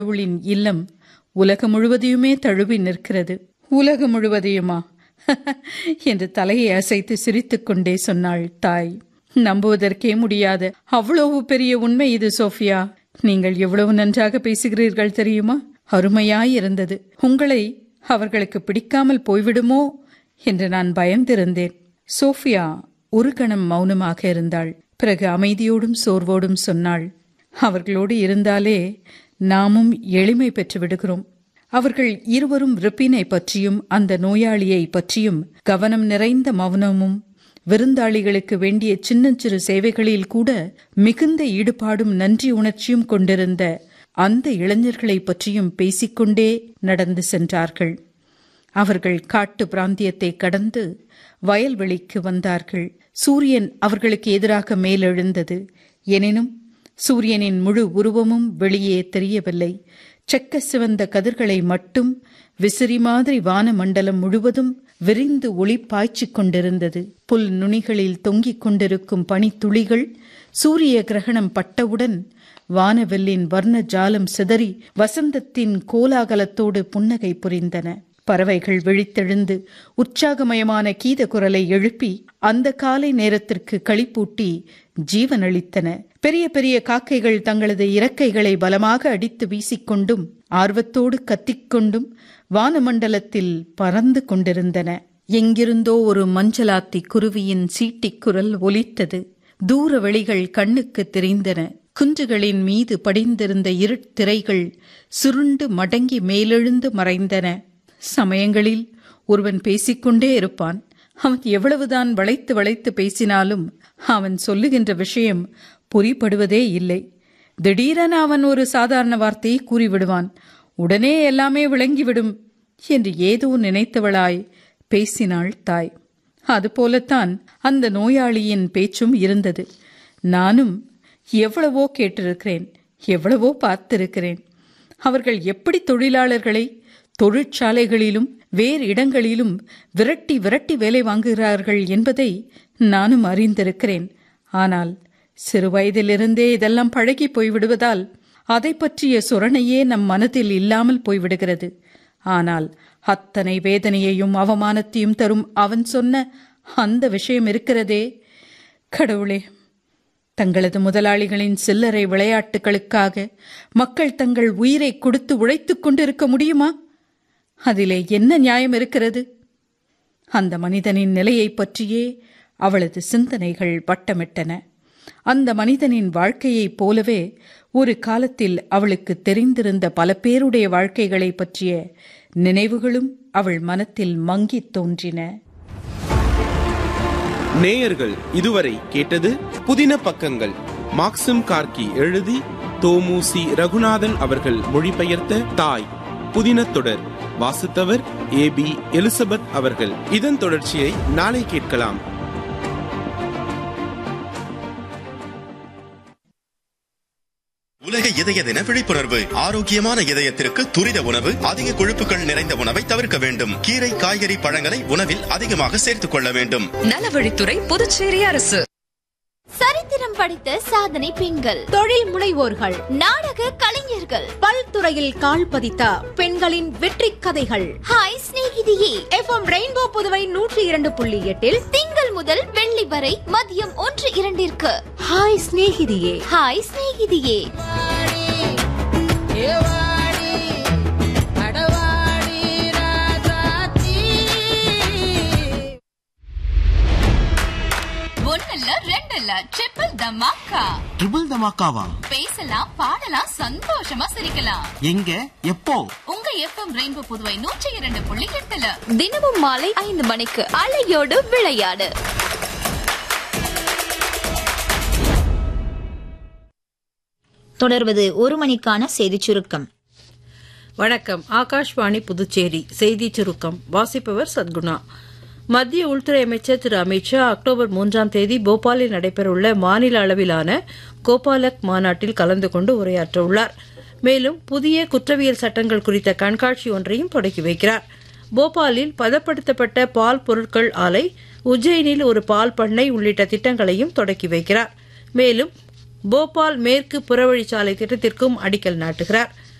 கடவுளின் இல்லம் உலகம் முழுவதையுமே தழுவி நிற்கிறது உலகம் முழுவதையுமா என்று தலையை அசைத்து சிரித்துக்கொண்டே சொன்னாள் தாய் நம்புவதற்கே முடியாது அவ்வளவு பெரிய உண்மை இது சோஃபியா நீங்கள் எவ்வளவு நன்றாக பேசுகிறீர்கள் தெரியுமா அருமையாயிருந்தது உங்களை அவர்களுக்கு பிடிக்காமல் போய்விடுமோ என்று நான் பயந்திருந்தேன் சோஃபியா ஒரு கணம் மௌனமாக இருந்தாள் பிறகு அமைதியோடும் சோர்வோடும் சொன்னாள் அவர்களோடு இருந்தாலே நாமும் எளிமை பெற்று விடுகிறோம் அவர்கள் இருவரும் ரிப்பினை பற்றியும் அந்த நோயாளியை பற்றியும் கவனம் நிறைந்த மௌனமும் விருந்தாளிகளுக்கு வேண்டிய சின்னஞ்சிறு சேவைகளில் கூட மிகுந்த ஈடுபாடும் நன்றி உணர்ச்சியும் கொண்டிருந்த அந்த இளைஞர்களை பற்றியும் பேசிக்கொண்டே நடந்து சென்றார்கள் அவர்கள் காட்டு பிராந்தியத்தை கடந்து வயல்வெளிக்கு வந்தார்கள் சூரியன் அவர்களுக்கு எதிராக மேலெழுந்தது எனினும் சூரியனின் முழு உருவமும் வெளியே தெரியவில்லை செக்க சிவந்த கதிர்களை மட்டும் விசிறி மாதிரி வானமண்டலம் முழுவதும் விரிந்து ஒளி பாய்ச்சிக் கொண்டிருந்தது புல் நுனிகளில் தொங்கிக் கொண்டிருக்கும் பனித்துளிகள் சூரிய கிரகணம் பட்டவுடன் வானவெல்லின் வர்ண ஜாலம் சிதறி வசந்தத்தின் கோலாகலத்தோடு புன்னகை புரிந்தன பறவைகள் விழித்தெழுந்து உற்சாகமயமான கீத குரலை எழுப்பி அந்த காலை நேரத்திற்கு களிப்பூட்டி ஜீவனளித்தன பெரிய பெரிய காக்கைகள் தங்களது இறக்கைகளை பலமாக அடித்து வீசிக்கொண்டும் ஆர்வத்தோடு கத்திக்கொண்டும் வானமண்டலத்தில் பறந்து கொண்டிருந்தன எங்கிருந்தோ ஒரு மஞ்சளாத்தி குருவியின் சீட்டிக் குரல் ஒலித்தது தூர வெளிகள் கண்ணுக்கு தெரிந்தன குன்றுகளின் மீது படிந்திருந்த இருட்திரைகள் சுருண்டு மடங்கி மேலெழுந்து மறைந்தன சமயங்களில் ஒருவன் பேசிக்கொண்டே இருப்பான் அவன் எவ்வளவுதான் வளைத்து வளைத்து பேசினாலும் அவன் சொல்லுகின்ற விஷயம் புரிப்படுவதே இல்லை திடீரென அவன் ஒரு சாதாரண வார்த்தையை கூறிவிடுவான் உடனே எல்லாமே விளங்கிவிடும் என்று ஏதோ நினைத்தவளாய் பேசினாள் தாய் அதுபோலத்தான் அந்த நோயாளியின் பேச்சும் இருந்தது நானும் எவ்வளவோ கேட்டிருக்கிறேன் எவ்வளவோ பார்த்திருக்கிறேன் அவர்கள் எப்படி தொழிலாளர்களை தொழிற்சாலைகளிலும் வேறு இடங்களிலும் விரட்டி விரட்டி வேலை வாங்குகிறார்கள் என்பதை நானும் அறிந்திருக்கிறேன் ஆனால் சிறு வயதிலிருந்தே இதெல்லாம் பழகி போய்விடுவதால் அதை பற்றிய சுரணையே நம் மனதில் இல்லாமல் போய்விடுகிறது ஆனால் அத்தனை வேதனையையும் அவமானத்தையும் தரும் அவன் சொன்ன அந்த விஷயம் இருக்கிறதே கடவுளே தங்களது முதலாளிகளின் சில்லறை விளையாட்டுகளுக்காக மக்கள் தங்கள் உயிரை கொடுத்து உழைத்துக் கொண்டிருக்க முடியுமா அதிலே என்ன நியாயம் இருக்கிறது அந்த மனிதனின் நிலையைப் பற்றியே அவளது சிந்தனைகள் வட்டமிட்டன அந்த மனிதனின் வாழ்க்கையைப் போலவே ஒரு காலத்தில் அவளுக்கு தெரிந்திருந்த பல பேருடைய வாழ்க்கைகளைப் பற்றிய நினைவுகளும் அவள் மனத்தில் மங்கித் தோன்றின நேயர்கள் இதுவரை கேட்டது புதின பக்கங்கள் மாக்சிம் கார்கி எழுதி தோமுசி ரகுநாதன் அவர்கள் மொழிபெயர்த்த தாய் புதின தொடர் வாசித்தவர் ஏ பி எலிசபெத் அவர்கள் இதன் தொடர்ச்சியை நாளை கேட்கலாம் உலக இதய தின விழிப்புணர்வு ஆரோக்கியமான இதயத்திற்கு துரித உணவு அதிக கொழுப்புகள் நிறைந்த உணவை தவிர்க்க வேண்டும் கீரை காய்கறி பழங்களை உணவில் அதிகமாக சேர்த்துக் கொள்ள வேண்டும் நலவழித்துறை புதுச்சேரி அரசு சரித்திரம் படித்த சாதனை பெண்கள் தொழில் முனைவோர்கள் நாடக கலைஞர்கள் பல்துறையில் கால் பதித்த பெண்களின் வெற்றி கதைகள் ஹாய் சிநேகிதியே எஃப்எம் ரெயின்போ புதுவை நூற்றி இரண்டு புள்ளி எட்டில் திங்கள் முதல் வெள்ளி வரை மதியம் ஒன்று இரண்டிற்கு ஹாய் சிநேகிதியே ஹாய் சிநேகிதியே ஒன்னல்ல ரெண்டல்ல ட்ரிபிள் தமாக்கா ட்ரிபிள் தமாக்காவா பேசலாம் பாடலாம் சந்தோஷமா சிரிக்கலாம் எங்க எப்போ உங்க எஃப்எம் ரெயின்போ புதுவை நூற்றி இரண்டு புள்ளி எட்டுல தினமும் மாலை ஐந்து மணிக்கு அலையோடு விளையாடு தொடர்வது ஒரு மணிக்கான செய்திச் சுருக்கம் வணக்கம் ஆகாஷ்வாணி புதுச்சேரி செய்தி சுருக்கம் வாசிப்பவர் சத்குணா மத்திய உள்துறை அமைச்சர் திரு அமித்ஷா அக்டோபர் மூன்றாம் தேதி போபாலில் நடைபெறவுள்ள மாநில அளவிலான கோபாலக் மாநாட்டில் கலந்து கொண்டு உரையாற்றவுள்ளார் மேலும் புதிய குற்றவியல் சட்டங்கள் குறித்த கண்காட்சி ஒன்றையும் தொடக்கி வைக்கிறார் போபாலில் பதப்படுத்தப்பட்ட பால் பொருட்கள் ஆலை உஜ்ஜயினில் ஒரு பால் பண்ணை உள்ளிட்ட திட்டங்களையும் தொடக்கி வைக்கிறார் மேலும் போபால் மேற்கு புறவழிச்சாலை திட்டத்திற்கும் அடிக்கல் நாட்டுகிறார்